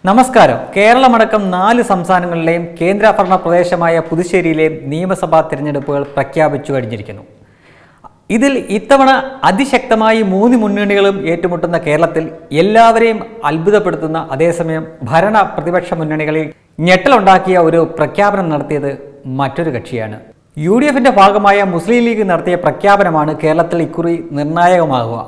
നമസ്കാരം കേരളമടക്കം നാല് സംസ്ഥാനങ്ങളിലെയും കേന്ദ്രഭരണ പ്രദേശമായ പുതുശ്ശേരിയിലെയും നിയമസഭാ തിരഞ്ഞെടുപ്പുകൾ പ്രഖ്യാപിച്ചു കഴിഞ്ഞിരിക്കുന്നു ഇതിൽ ഇത്തവണ അതിശക്തമായി മൂന്ന് മുന്നണികളും ഏറ്റുമുട്ടുന്ന കേരളത്തിൽ എല്ലാവരെയും അത്ഭുതപ്പെടുത്തുന്ന അതേസമയം ഭരണ പ്രതിപക്ഷ മുന്നണികളിൽ ഞെട്ടലുണ്ടാക്കിയ ഒരു പ്രഖ്യാപനം നടത്തിയത് മറ്റൊരു കക്ഷിയാണ് യു ഡി എഫിന്റെ ഭാഗമായ മുസ്ലിം ലീഗ് നടത്തിയ പ്രഖ്യാപനമാണ് കേരളത്തിൽ ഇക്കുറി നിർണായകമാകുക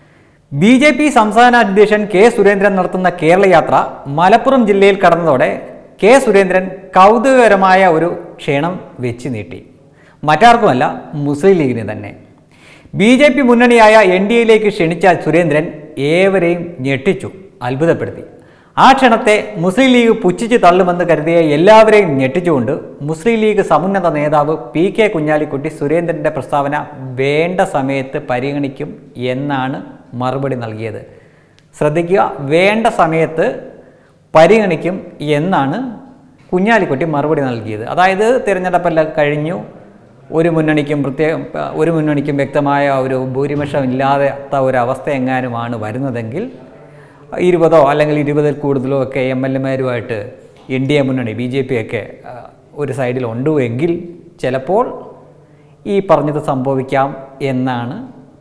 ബി ജെ പി സംസ്ഥാന അധ്യക്ഷൻ കെ സുരേന്ദ്രൻ നടത്തുന്ന കേരള യാത്ര മലപ്പുറം ജില്ലയിൽ കടന്നതോടെ കെ സുരേന്ദ്രൻ കൗതുകകരമായ ഒരു ക്ഷണം വെച്ച് നീട്ടി മറ്റാർക്കുമല്ല മുസ്ലിം ലീഗിന് തന്നെ ബി ജെ പി മുന്നണിയായ എൻ ഡി എയിലേക്ക് ക്ഷണിച്ച സുരേന്ദ്രൻ ഏവരെയും ഞെട്ടിച്ചു അത്ഭുതപ്പെടുത്തി ആ ക്ഷണത്തെ മുസ്ലിം ലീഗ് പുച്ഛിച്ച് തള്ളുമെന്ന് കരുതിയ എല്ലാവരെയും ഞെട്ടിച്ചുകൊണ്ട് മുസ്ലിം ലീഗ് സമുന്നത നേതാവ് പി കെ കുഞ്ഞാലിക്കുട്ടി സുരേന്ദ്രൻ്റെ പ്രസ്താവന വേണ്ട സമയത്ത് പരിഗണിക്കും എന്നാണ് മറുപടി നൽകിയത് ശ്രദ്ധിക്കുക വേണ്ട സമയത്ത് പരിഗണിക്കും എന്നാണ് കുഞ്ഞാലിക്കുട്ടി മറുപടി നൽകിയത് അതായത് തിരഞ്ഞെടുപ്പെല്ലാം കഴിഞ്ഞു ഒരു മുന്നണിക്കും പ്രത്യേക ഒരു മുന്നണിക്കും വ്യക്തമായ ഒരു ഭൂരിപക്ഷം ഇല്ലാത്ത ഒരു അവസ്ഥ എങ്ങാനുമാണ് വരുന്നതെങ്കിൽ ഇരുപതോ അല്ലെങ്കിൽ ഇരുപതിൽ കൂടുതലോ ഒക്കെ എം എൽ എമാരുമായിട്ട് എൻ ഡി എ മുന്നണി ബി ജെ പി ഒക്കെ ആ, ഒരു സൈഡിൽ ഉണ്ട് എങ്കിൽ ചിലപ്പോൾ ഈ പറഞ്ഞത് സംഭവിക്കാം എന്നാണ്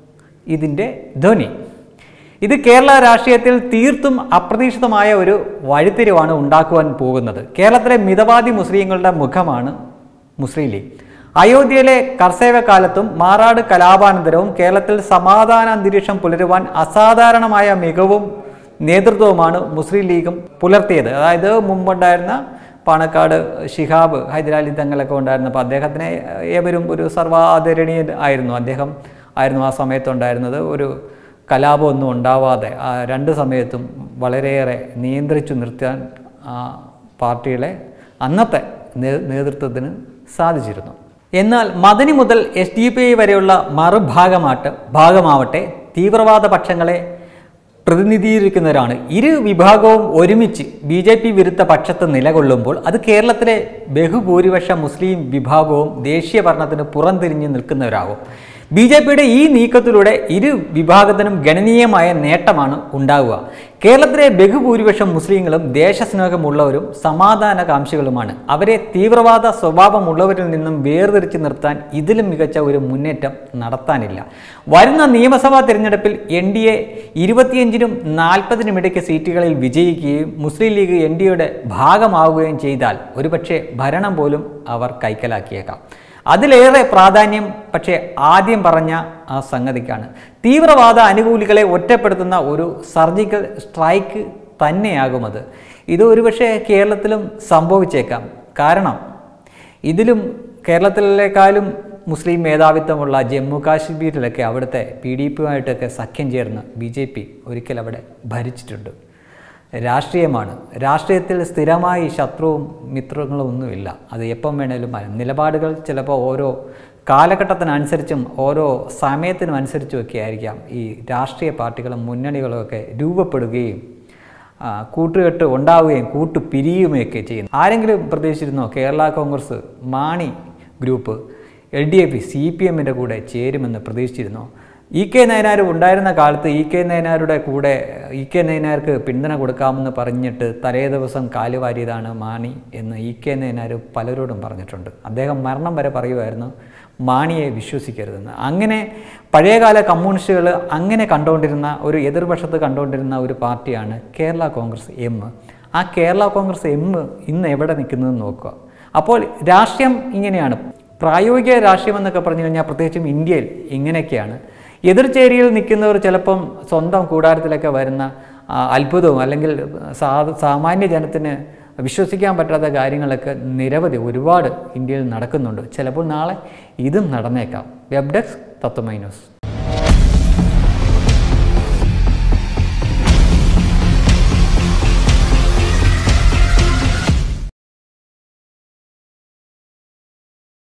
ഇതിൻ്റെ ധ്വനി ഇത് കേരള രാഷ്ട്രീയത്തിൽ തീർത്തും അപ്രതീക്ഷിതമായ ഒരു വഴിത്തിരിവാണ് ഉണ്ടാക്കുവാൻ പോകുന്നത് കേരളത്തിലെ മിതവാദി മുസ്ലിങ്ങളുടെ മുഖമാണ് മുസ്ലിം ലീഗ് അയോധ്യയിലെ കർസേവ കാലത്തും മാറാട് കലാപാനന്തരവും കേരളത്തിൽ സമാധാന അന്തരീക്ഷം പുലരുവാൻ അസാധാരണമായ മികവും നേതൃത്വവുമാണ് മുസ്ലിം ലീഗും പുലർത്തിയത് അതായത് മുമ്പുണ്ടായിരുന്ന പാണക്കാട് ഷിഹാബ് ഹൈദരാലി തങ്ങളൊക്കെ ഉണ്ടായിരുന്നപ്പോൾ അദ്ദേഹത്തിനെ ഏവരും ഒരു സർവാദരണീയൻ ആയിരുന്നു അദ്ദേഹം ആയിരുന്നു ആ സമയത്തുണ്ടായിരുന്നത് ഒരു കലാപമൊന്നും ഉണ്ടാവാതെ ആ രണ്ട് സമയത്തും വളരെയേറെ നിയന്ത്രിച്ചു നിർത്താൻ ആ പാർട്ടികളെ അന്നത്തെ നേ- നേതൃത്വത്തിന് സാധിച്ചിരുന്നു എന്നാൽ മദനി മുതൽ എസ് ഡി പി ഐ വരെയുള്ള മറുഭാഗമാട്ട് ഭാഗമാവട്ടെ തീവ്രവാദ പക്ഷങ്ങളെ പ്രതിനിധീകരിക്കുന്നവരാണ് ഇരു വിഭാഗവും ഒരുമിച്ച് ബി ജെ പി വിരുദ്ധ പക്ഷത്ത് നിലകൊള്ളുമ്പോൾ അത് കേരളത്തിലെ ബഹുഭൂരിപക്ഷ മുസ്ലിം വിഭാഗവും ദേശീയ ഭരണത്തിന് പുറംതിരിഞ്ഞ് നിൽക്കുന്നവരാകും ബി ജെ പിയുടെ ഈ നീക്കത്തിലൂടെ ഇരു വിഭാഗത്തിനും ഗണനീയമായ നേട്ടമാണ് ഉണ്ടാവുക കേരളത്തിലെ ബഹുഭൂരിപക്ഷം മുസ്ലിങ്ങളും ദേശസ്നേഹമുള്ളവരും സമാധാനകാംക്ഷികളുമാണ് അവരെ തീവ്രവാദ സ്വഭാവമുള്ളവരിൽ നിന്നും വേർതിരിച്ച് നിർത്താൻ ഇതിലും മികച്ച ഒരു മുന്നേറ്റം നടത്താനില്ല വരുന്ന നിയമസഭാ തിരഞ്ഞെടുപ്പിൽ എൻ ഡി എ ഇരുപത്തിയഞ്ചിനും നാൽപ്പതിനും ഇടയ്ക്ക് സീറ്റുകളിൽ വിജയിക്കുകയും മുസ്ലിം ലീഗ് എൻ ഡി എയുടെ ഭാഗമാവുകയും ചെയ്താൽ ഒരുപക്ഷെ ഭരണം പോലും അവർ കൈക്കലാക്കിയേക്കാം അതിലേറെ പ്രാധാന്യം പക്ഷേ ആദ്യം പറഞ്ഞ ആ സംഗതിക്കാണ് തീവ്രവാദ അനുകൂലികളെ ഒറ്റപ്പെടുത്തുന്ന ഒരു സർജിക്കൽ സ്ട്രൈക്ക് തന്നെയാകും അത് ഇത് ഒരുപക്ഷെ കേരളത്തിലും സംഭവിച്ചേക്കാം കാരണം ഇതിലും കേരളത്തിലേക്കാളും മുസ്ലിം മേധാവിത്വമുള്ള ജമ്മു കാശ്മീരിലൊക്കെ അവിടുത്തെ പി ഡി പിയുമായിട്ടൊക്കെ സഖ്യം ചേർന്ന് ബി ജെ പി ഒരിക്കൽ അവിടെ ഭരിച്ചിട്ടുണ്ട് രാഷ്ട്രീയമാണ് രാഷ്ട്രീയത്തിൽ സ്ഥിരമായി ശത്രുവും മിത്രങ്ങളും ഒന്നുമില്ല അത് എപ്പം വേണേലും മാറും നിലപാടുകൾ ചിലപ്പോൾ ഓരോ കാലഘട്ടത്തിനനുസരിച്ചും ഓരോ സമയത്തിനും അനുസരിച്ചും ഒക്കെ ആയിരിക്കാം ഈ രാഷ്ട്രീയ പാർട്ടികളും മുന്നണികളും ഒക്കെ രൂപപ്പെടുകയും ആ, കൂട്ടുകെട്ട് ഉണ്ടാവുകയും കൂട്ടു പിരിയുകയൊക്കെ ചെയ്യുന്നു ആരെങ്കിലും പ്രതീക്ഷിച്ചിരുന്നോ Kerala Congress Mani group L D F C P എമ്മിൻ്റെ കൂടെ ചേരുമെന്ന് പ്രതീക്ഷിച്ചിരുന്നോ ഇ കെ നയനാർ ഉണ്ടായിരുന്ന കാലത്ത് ഇ കെ നയനാരുടെ കൂടെ ഇ കെ നയനാർക്ക് പിന്തുണ കൊടുക്കാമെന്ന് പറഞ്ഞിട്ട് തലേ ദിവസം കാലുവാരിയതാണ് മാണി എന്ന് ഇ കെ നയനാർ പലരോടും പറഞ്ഞിട്ടുണ്ട് അദ്ദേഹം മരണം വരെ പറയുമായിരുന്നു മാണിയെ വിശ്വസിക്കരുതെന്ന് അങ്ങനെ പഴയകാല കമ്മ്യൂണിസ്റ്റുകൾ അങ്ങനെ കണ്ടുകൊണ്ടിരുന്ന ഒരു എതിർപക്ഷത്ത് കണ്ടുകൊണ്ടിരുന്ന ഒരു പാർട്ടിയാണ് കേരള കോൺഗ്രസ് എം ആ കേരള കോൺഗ്രസ് എം ഇന്ന് എവിടെ നിൽക്കുന്നതെന്ന് നോക്കുക അപ്പോൾ രാഷ്ട്രീയം ഇങ്ങനെയാണ് പ്രായോഗിക രാഷ്ട്രീയം എന്നൊക്കെ പറഞ്ഞു കഴിഞ്ഞാൽ പ്രത്യേകിച്ചും ഇന്ത്യയിൽ ഇങ്ങനെയൊക്കെയാണ് എതിർചേരിയിൽ നിൽക്കുന്നവർ ചിലപ്പം സ്വന്തം കൂടാരത്തിലൊക്കെ വരുന്ന ആ, അത്ഭുതവും അല്ലെങ്കിൽ സാ സാമാന്യ ജനത്തിന് വിശ്വസിക്കാൻ പറ്റാത്ത കാര്യങ്ങളൊക്കെ നിരവധി ഒരുപാട് ഇന്ത്യയിൽ നടക്കുന്നുണ്ട് ചിലപ്പോൾ നാളെ ഇതും നടന്നേക്കാം വെബ് ഡെസ്ക് തത്വമൈ ന്യൂസ്